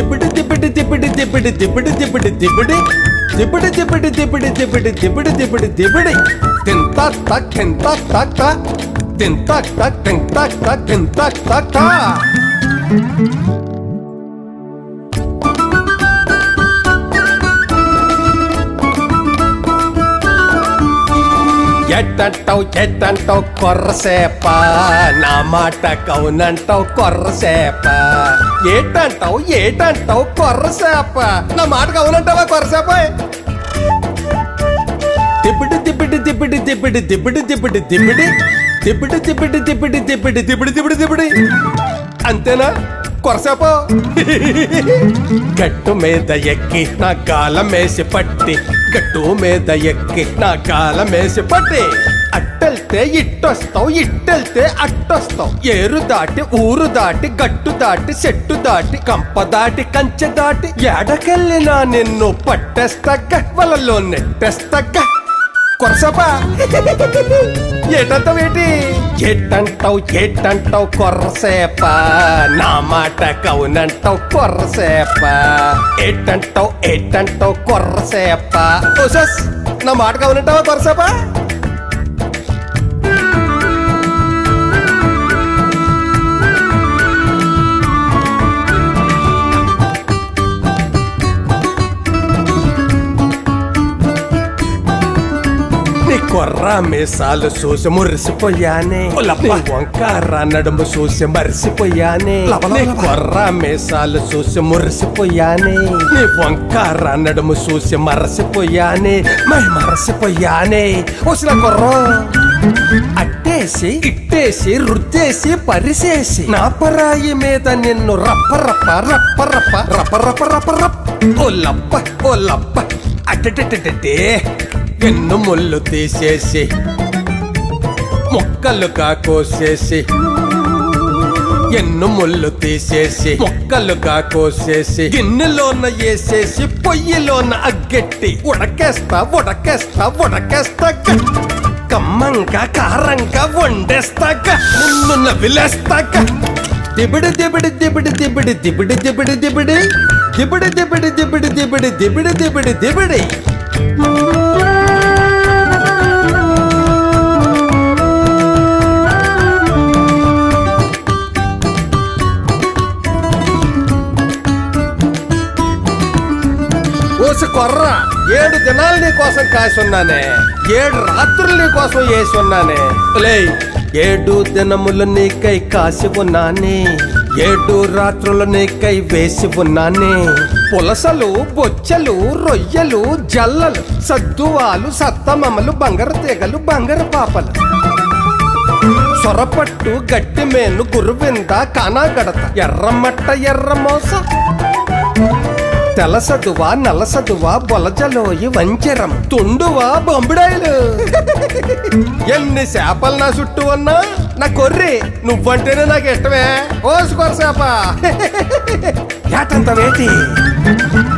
తిప్పిడి తిప్పిడి తిప్పిడి తిప్పిడి తిప్పిడి తిప్పిడి తిప్పిడి తిప్పిడి తిప్పిడి తిప్పిడి తిప్పిడి తిప్పిడి తిప్పిడి తిప్పిడి తింత తక్ తింత తక్ తక్ తింత తక్ తింత తక్ తింత తక్ తక్ ఎట్టంటావు ఎట్టంటావు కొర్రసేప నా మాట కౌనంటావు కొర్రసేప ఏటంటావు ఏటంటావు కొర్రసేప నా మాట కౌనంటావా కొర్రసేప తిప్పిడి తిప్పిడి తిప్పిడి తిప్పిడి తిప్పిడి తిప్పిడి తిప్పిడి తిప్పిడి తిప్పిడి తిప్పిడి తిప్పిడి తిప్పిడి తిప్పిడి తిప్పిడి అంతేనా కొరసేపో గట్టు మీద ఎక్కి నా గాలం వేసి పట్టి గట్టు మీద ఎక్కి నా గాలం వేసి పట్టి అట్టెళ్తే ఇట్టొస్తావు ఇట్టెళ్తే అట్టొస్తావు ఏరు దాటి ఊరు దాటి గట్టు దాటి చెట్టు దాటి కంప దాటి కంచె దాటి ఎడకెళ్ళినా నిన్ను పట్టేస్తగ్గ వలలో నెట్టేస్తగ్గ కొరసపా ఏటంటావేటి ఏటంటావు ఏటంటావు కొర్రసేప నా మాట కవునంటావు కొర్రసేప ఏటంటావు ఏటంటావు కొర్రసేప ఓసస్ నా మాట కవునంటావా కొరసేప నీ కొర్ర మీసాలు చూసి మురిసిపోయానే నీ వంకార నడుము చూసి మరిసిపోయానే నీ కొర్ర మీసాలు చూసి మురిసిపోయానే నీ వంకార నడుము చూసి మరసిపోయానే మై మరసిపోయానే వచ్చిన కొర్ర అట్టేసి ఇట్టేసి రుద్దేసి పరిసేసి నా పరాయి మీద నిన్ను రప్ప రప్ప రప్ప రప్ప రప్ప రప్ప రప్ప రప్ప ఓ లప్ప ఓ లప్ప అట్టెట్టెట్టెట్టే ఎన్ను ముళ్ళు తీసేసి మొక్కలుగా కోసేసి ఎన్ను ముళ్ళు తీసేసి మొక్కలుగా కోసేసి గిన్నెలోన వేసేసి పొయ్యిలోన అగ్గెట్టి ఉడకేస్తా ఉడకేస్తా ఉడకేస్తా గ- కమ్మంగా కారంగా వండేస్తాక నిన్ను నవిలేస్తాక దిబిడి దిబిడి దిబిడి దిబిడి దిబిడి దిబిడి దిబిడి దిబిడి దిబిడి దిబిడి దిబిడి దిబిడి దిబిడి దిబిడి ఓసి కొర్ర ఏడు దినాలు నీ కోసం కాసి ఉన్నానే ఏడు రాత్రులు నీ కోసం వేసి ఉన్నానే లే ఏడు దినములు నీకై కాసి ఉన్నానే ఏడు రాత్రులు నీకై వేసి ఉన్నానే పులసలు బొచ్చలు రొయ్యలు జల్లలు సద్దువాలు సత్తమమ్మలు బంగారు తీగలు బంగారు పాపలు సొరపట్టు గట్టి మేను గురువింద కానాగడత ఎర్రమట్ట ఎర్రమోస తెలసదువా నలసదువా బొలజలోయి వంచెరం తుండువా బొంబిడాయిలు ఎన్ని చేపలు నా చుట్టూ ఉన్నా నా కొర్రి నువ్వంటేనే నాకు ఇష్టమే ఓసుకోర చేప ఏటంత వేటి